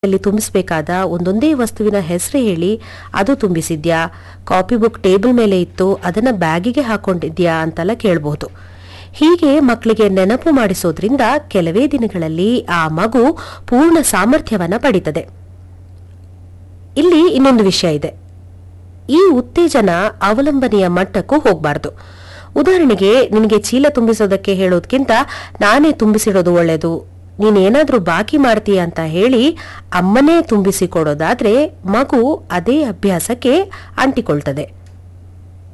ಅಲ್ಲಿ ತುಂಬಿಸಬೇಕಾದ ಒಂದೊಂದೇ ವಸ್ತುವಿನ ಹೆಸರು ಹೇಳಿ ಅದು ತುಂಬಿಸಿದ್ಯಾ ಕಾಪಿ ಬುಕ್ ಟೇಬಲ್ ಮೇಲೆ ಇತ್ತು ಅದನ್ನ ಬ್ಯಾಗಿಗೆ ಹಾಕೊಂಡಿದ್ಯಾ ಅಂತೆಲ್ಲ ಕೇಳಬಹುದು ಹೀಗೆ ಮಕ್ಕಳಿಗೆ ನೆನಪು ಮಾಡಿಸೋದ್ರಿಂದ ಕೆಲವೇ ದಿನಗಳಲ್ಲಿ ಆ ಮಗು ಪೂರ್ಣ ಸಾಮರ್ಥ್ಯವನ್ನ ಪಡೀತದೆ ಇಲ್ಲಿ ಇನ್ನೊಂದು ವಿಷಯ ಇದೆ ಈ ಉತ್ತೇಜನ ಅವಲಂಬನೆಯ ಮಟ್ಟಕ್ಕೂ ಹೋಗಬಾರ್ದು ಉದಾಹರಣೆಗೆ ನಿನಗೆ ಚೀಲ ತುಂಬಿಸೋದಕ್ಕೆ ಹೇಳೋದ್ಕಿಂತ ನಾನೇ ತುಂಬಿಸಿಡೋದು ಒಳ್ಳೆಯದು ನೀನೇನಾದ್ರೂ ಬಾಕಿ ಮಾಡ್ತೀಯ ಅಂತ ಹೇಳಿ ಅಮ್ಮನೇ ತುಂಬಿಸಿ ಕೊಡೋದಾದ್ರೆ ಮಗು ಅದೇ ಅಭ್ಯಾಸಕ್ಕೆ ಅಂಟಿಕೊಳ್ತದೆ